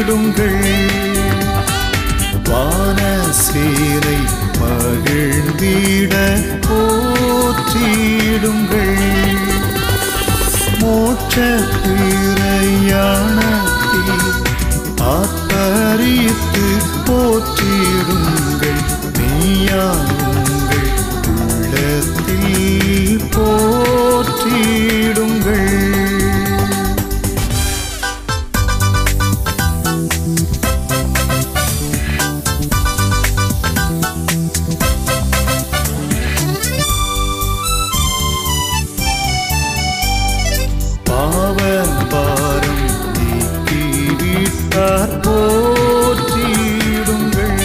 போற்றிடுங்கள் வானசேனை மகிழ்ந்திட போற்றிடுங்கள் மோட்ச பிரயாணத்தில் ஆத்தரித்து போற்றிடுங்கள் மெய்யானுங்கள் உள்ளத்தில் போற்றிடுங்கள் பாவபாரம் நீக்கிவிட்டார் போற்றிடுங்கள்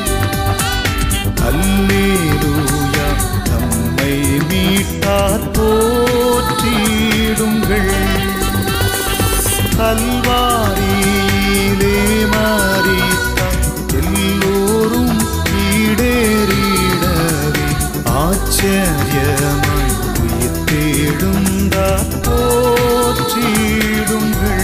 அல்லேலூயா நம்மை மீட்டார் போற்றிடுங்கள் கல்வாரியிலே மாறித்தார் எல்லோரும் ஈடேறிடவே ஆச்சரியமாய் உயிர் தேடுந்தார் போற்றிடுங்கள்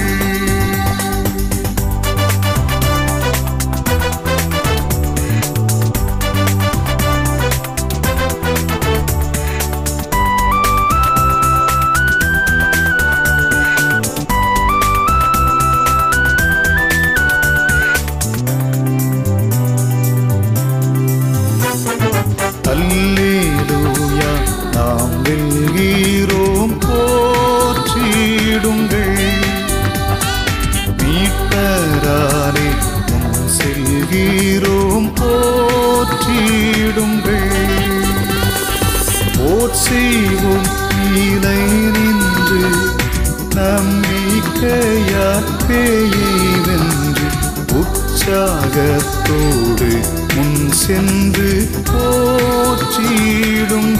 அல்லேலூயா நாம் வெல்கிறோம் போற்றிடுங்கள் மீட்பராலே முன் செல்கிறோம் போற்றிடுங்கள் போர் செய்வோம் கீழே நின்று நம்பிக்கையால் பேயை வென்று உற்சாகத்தோடு முன் சென்று போற்றிடுங்கள்